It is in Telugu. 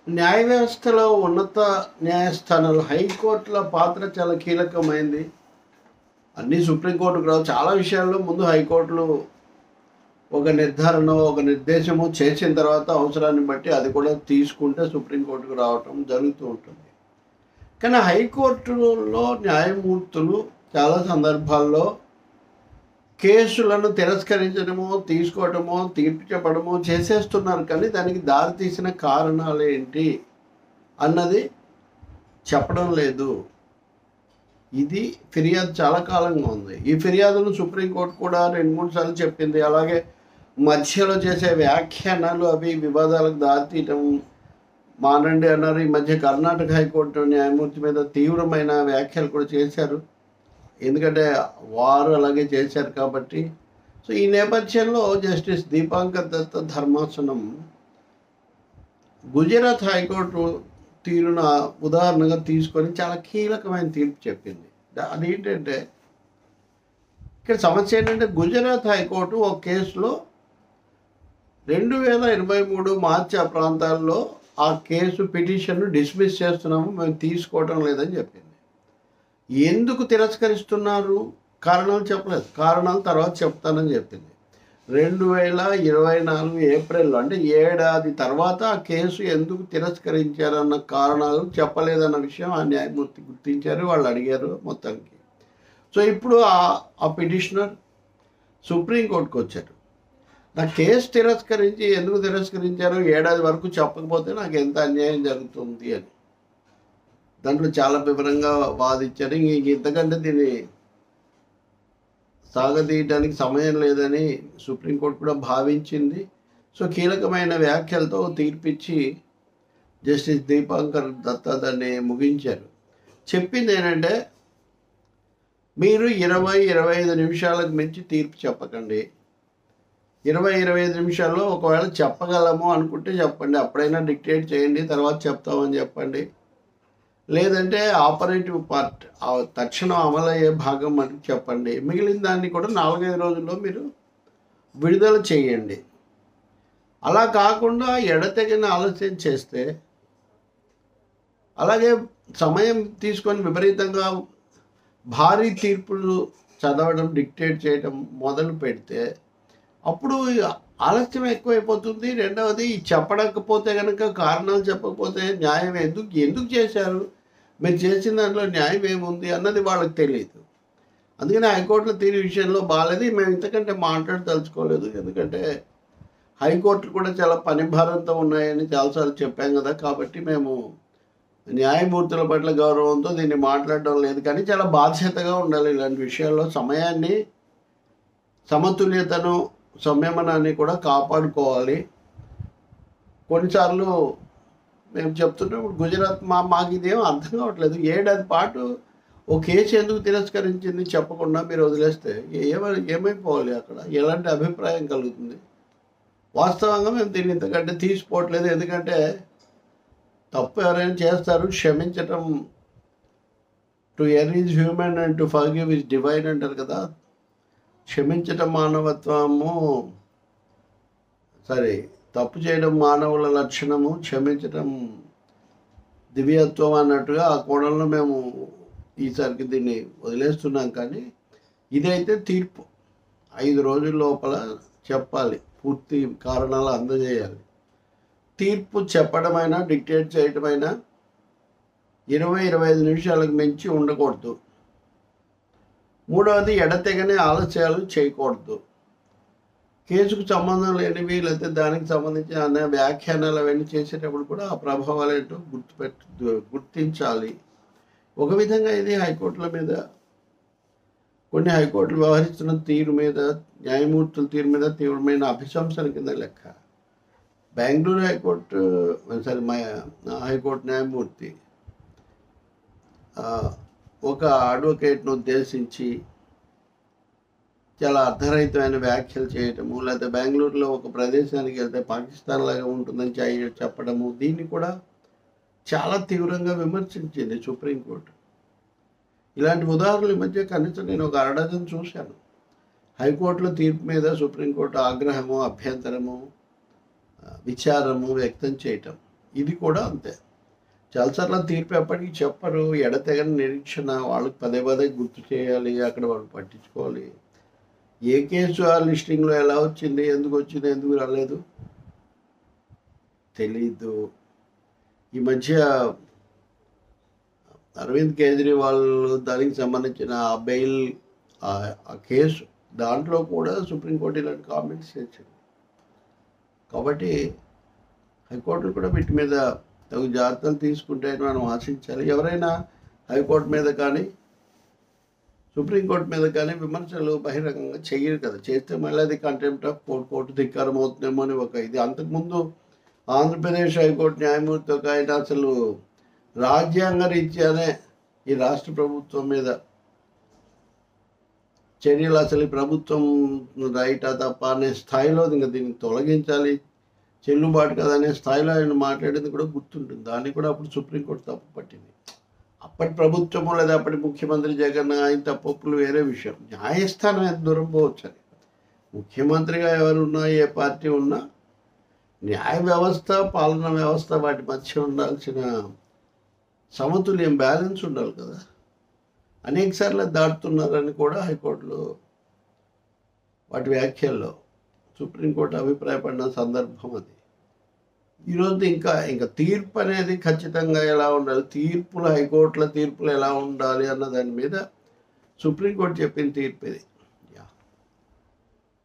న్యాయ వ్యవస్థలో ఉన్నత న్యాయస్థానాలు హైకోర్టుల పాత్ర చాలా కీలకమైంది అన్ని సుప్రీంకోర్టుకు రావు చాలా విషయాల్లో ముందు హైకోర్టులు ఒక నిర్ధారణ ఒక నిర్దేశము చేసిన తర్వాత అవసరాన్ని బట్టి అది కూడా తీసుకుంటే సుప్రీంకోర్టుకు రావటం జరుగుతూ ఉంటుంది కానీ హైకోర్టులో న్యాయమూర్తులు చాలా సందర్భాల్లో కేసులను తిరస్కరించడమో తీసుకోవటమో తీర్పు చెప్పడమో చేసేస్తున్నారు కానీ దానికి దారితీసిన కారణాలు ఏంటి అన్నది చెప్పడం లేదు ఇది ఫిర్యాదు చాలా కాలంగా ఉంది ఈ ఫిర్యాదును సుప్రీంకోర్టు కూడా రెండు మూడు సార్లు చెప్పింది అలాగే మధ్యలో చేసే వ్యాఖ్యానాలు అవి వివాదాలకు దారితీయటం మానండి అన్నారు ఈ మధ్య కర్ణాటక హైకోర్టు న్యాయమూర్తి మీద తీవ్రమైన వ్యాఖ్యలు కూడా చేశారు ఎందుకంటే వారు అలాగే చేశారు కాబట్టి సో ఈ నేపథ్యంలో జస్టిస్ దీపాంకర్ దత్త ధర్మాసనం గుజరాత్ హైకోర్టు తీరున ఉదాహరణగా తీసుకొని చాలా కీలకమైన తీర్పు చెప్పింది దా- అదేంటంటే ఇక్కడ సమస్య ఏంటంటే గుజరాత్ హైకోర్టు ఒక కేసులో రెండు వేల ఇరవై మూడు మార్చి ఆ ప్రాంతాల్లో ఆ కేసు పిటిషన్ను డిస్మిస్ చేస్తున్నాము మేము తీసుకోవటం లేదని చెప్పింది ఎందుకు తిరస్కరిస్తున్నారు కారణాలు చెప్పలేదు కారణాలు తర్వాత చెప్తానని చెప్పింది రెండు వేల ఇరవై నాలుగు ఏప్రిల్లో అంటే ఏడాది తర్వాత ఆ కేసు ఎందుకు తిరస్కరించారన్న కారణాలు చెప్పలేదన్న విషయం ఆ న్యాయమూర్తి గుర్తించారు వాళ్ళు అడిగారు మొత్తానికి సో ఇప్పుడు ఆ ఆ పిటిషనర్ సుప్రీంకోర్టుకు వచ్చారు నా కేసు తిరస్కరించి ఎందుకు తిరస్కరించారో ఏడాది వరకు చెప్పకపోతే నాకు ఎంత అన్యాయం జరుగుతుంది అని దాంట్లో చాలా వివరంగా వాదించారు ఇంక ఇంతకంటే దీన్ని సాగదీయడానికి సమయం లేదని సుప్రీంకోర్టు కూడా భావించింది సో కీలకమైన వ్యాఖ్యలతో తీర్పిచ్చి జస్టిస్ దీపాంకర్ దత్తా దాన్ని ముగించారు చెప్పింది ఏంటంటే మీరు ఇరవై ఇరవై ఐదు నిమిషాలకు మించి తీర్పు చెప్పకండి ఇరవై ఇరవై ఐదు నిమిషాల్లో ఒకవేళ చెప్పగలము అనుకుంటే చెప్పండి అప్పుడైనా డిక్టేట్ చేయండి తర్వాత చెప్తామని చెప్పండి లేదంటే ఆపరేటివ్ పార్ట్ ఆ తక్షణం అమలయ్యే భాగం అని చెప్పండి మిగిలిన దాన్ని కూడా నాలుగైదు రోజుల్లో మీరు విడుదల చేయండి అలా కాకుండా ఎడతెగిన ఆలస్యం చేస్తే అలాగే సమయం తీసుకొని విపరీతంగా భారీ తీర్పులు చదవడం డిక్టేట్ చేయడం మొదలు పెడితే అప్పుడు ఆలస్యం ఎక్కువైపోతుంది రెండవది చెప్పడకపోతే కనుక కారణాలు చెప్పకపోతే న్యాయం ఎందుకు ఎందుకు చేశారు మీరు చేసిన దాంట్లో న్యాయం ఏముంది అన్నది వాళ్ళకి తెలియదు అందుకని హైకోర్టుల తీరు విషయంలో బాగాలేదు మేము ఇంతకంటే మాట్లాడదలుచుకోలేదు ఎందుకంటే హైకోర్టులు కూడా చాలా పని భారంతో ఉన్నాయని చాలాసార్లు చెప్పాం కదా కాబట్టి మేము న్యాయమూర్తుల పట్ల గౌరవంతో దీన్ని మాట్లాడడం లేదు కానీ చాలా బాధ్యతగా ఉండాలి ఇలాంటి విషయాల్లో సమయాన్ని సమతుల్యతను సంయమనాన్ని కూడా కాపాడుకోవాలి కొన్నిసార్లు మేము చెప్తున్నప్పుడు గుజరాత్ మా మాకు ఇదేం అర్థం కావట్లేదు ఏడాది పాటు ఓ కేసు ఎందుకు తిరస్కరించింది చెప్పకుండా మీరు వదిలేస్తే ఏమై ఏమైపోవాలి అక్కడ ఎలాంటి అభిప్రాయం కలుగుతుంది వాస్తవంగా మేము దీన్ని ఇంతకంటే తీసిపోవట్లేదు ఎందుకంటే తప్పు ఎవరైనా చేస్తారు క్షమించటం to err is human and to forgive is divine అంటారు కదా క్షమించటం మానవత్వము సరే తప్పు చేయడం మానవుల లక్షణము క్షమించటం దివ్యత్వం అన్నట్టుగా ఆ కోణంలో మేము ఈసారికి దీన్ని వదిలేస్తున్నాం కానీ ఇదైతే తీర్పు ఐదు రోజుల లోపల చెప్పాలి పూర్తి కారణాలు అందజేయాలి తీర్పు చెప్పడమైనా డిక్టేట్ చేయడమైనా ఇరవై ఇరవై ఐదు నిమిషాలకు మించి ఉండకూడదు మూడవది ఎడతెగని ఆలస్యాలు చేయకూడదు కేసుకు సంబంధం లేనివి లేకపోతే దానికి సంబంధించిన అన్న వ్యాఖ్యానాలు అవన్నీ చేసేటప్పుడు కూడా ఆ ప్రభావాలు ఏంటో గుర్తుపెట్టు గుర్తించాలి ఒక విధంగా ఇది హైకోర్టుల మీద కొన్ని హైకోర్టులు వ్యవహరిస్తున్న తీరు మీద న్యాయమూర్తుల తీరు మీద తీవ్రమైన అభిశంసన కింద లెక్క బెంగళూరు హైకోర్టు సారీ మా హైకోర్టు న్యాయమూర్తి ఆ, ఒక అడ్వకేట్ను ఉద్దేశించి చాలా అర్ధరహితమైన వ్యాఖ్యలు చేయటము లేకపోతే బెంగళూరులో ఒక ప్రదేశానికి వెళ్తే పాకిస్తాన్ లాగా ఉంటుందని చెయ్య- చెప్పడము దీన్ని కూడా చాలా తీవ్రంగా విమర్శించింది సుప్రీంకోర్టు ఇలాంటి ఉదాహరణలు ఈ మధ్య కనీసం నేను ఒక అరడజన్ చూశాను హైకోర్టులో తీర్పు మీద సుప్రీంకోర్టు ఆగ్రహము అభ్యంతరము ఆ, విచారము వ్యక్తం చేయటం ఇది కూడా అంతే చలసర్ల తీర్పు ఎప్పటికీ చెప్పరు ఎడతెగని నిరీక్షణ వాళ్ళకి పదే పదే గుర్తు చేయాలి అక్కడ వాళ్ళు పట్టించుకోవాలి ఏ కేసు ఆ లిస్టింగ్లో ఎలా వచ్చింది ఎందుకు వచ్చింది ఎందుకు రాలేదు తెలీదు ఈ మధ్య అరవింద్ కేజ్రీవాల్ దానికి సంబంధించిన ఆ బెయిల్ ఆ- ఆ కేసు దాంట్లో కూడా సుప్రీంకోర్టు ఇలాంటి కామెంట్స్ చేసింది కాబట్టి హైకోర్టులు కూడా వీటి మీద తగు జాగ్రత్తలు తీసుకుంటే మనం ఆశించాలి ఎవరైనా హైకోర్టు మీద కానీ సుప్రీంకోర్టు మీద కానీ విమర్శలు బహిరంగంగా చేయరు కదా చేస్తే మళ్ళీ అది కంటెంప్ట్ ఆఫ్ కోర్టు కోర్టు ధిక్కారం అవుతుందేమో అని ఒక ఇది అంతకుముందు ఆంధ్రప్రదేశ్ హైకోర్టు న్యాయమూర్తి ఒక ఆయన అసలు రాజ్యాంగ రీత్యానే ఈ రాష్ట్ర ప్రభుత్వం మీద చర్యలు అసలు ఈ ప్రభుత్వం రైటా తప్ప అనే స్థాయిలో ఇంకా దీన్ని తొలగించాలి చెల్లుబాటు కదా అనే స్థాయిలో ఆయన మాట్లాడింది కూడా గుర్తుంటుంది దాన్ని కూడా అప్పుడు సుప్రీంకోర్టు తప్పు పట్టింది అప్పటి ప్రభుత్వము లేదా అప్పటి ముఖ్యమంత్రి జగన్ ఆయన తప్పులు వేరే విషయం న్యాయస్థానం ఎంత దూరం పోవచ్చు అని ముఖ్యమంత్రిగా ఎవరున్నా ఏ పార్టీ ఉన్నా న్యాయ వ్యవస్థ పాలనా వ్యవస్థ వాటి మధ్య ఉండాల్సిన సమతుల్యం బ్యాలెన్స్ ఉండాలి కదా అనేక సార్లు దాటుతున్నారని కూడా హైకోర్టులో వాటి వ్యాఖ్యల్లో సుప్రీంకోర్టు అభిప్రాయపడిన సందర్భం అది ఈరోజు ఇంకా ఇంకా తీర్పు అనేది ఖచ్చితంగా ఎలా ఉండాలి తీర్పులు హైకోర్టుల తీర్పులు ఎలా ఉండాలి అన్న దాని మీద సుప్రీంకోర్టు చెప్పిన తీర్పు ఇది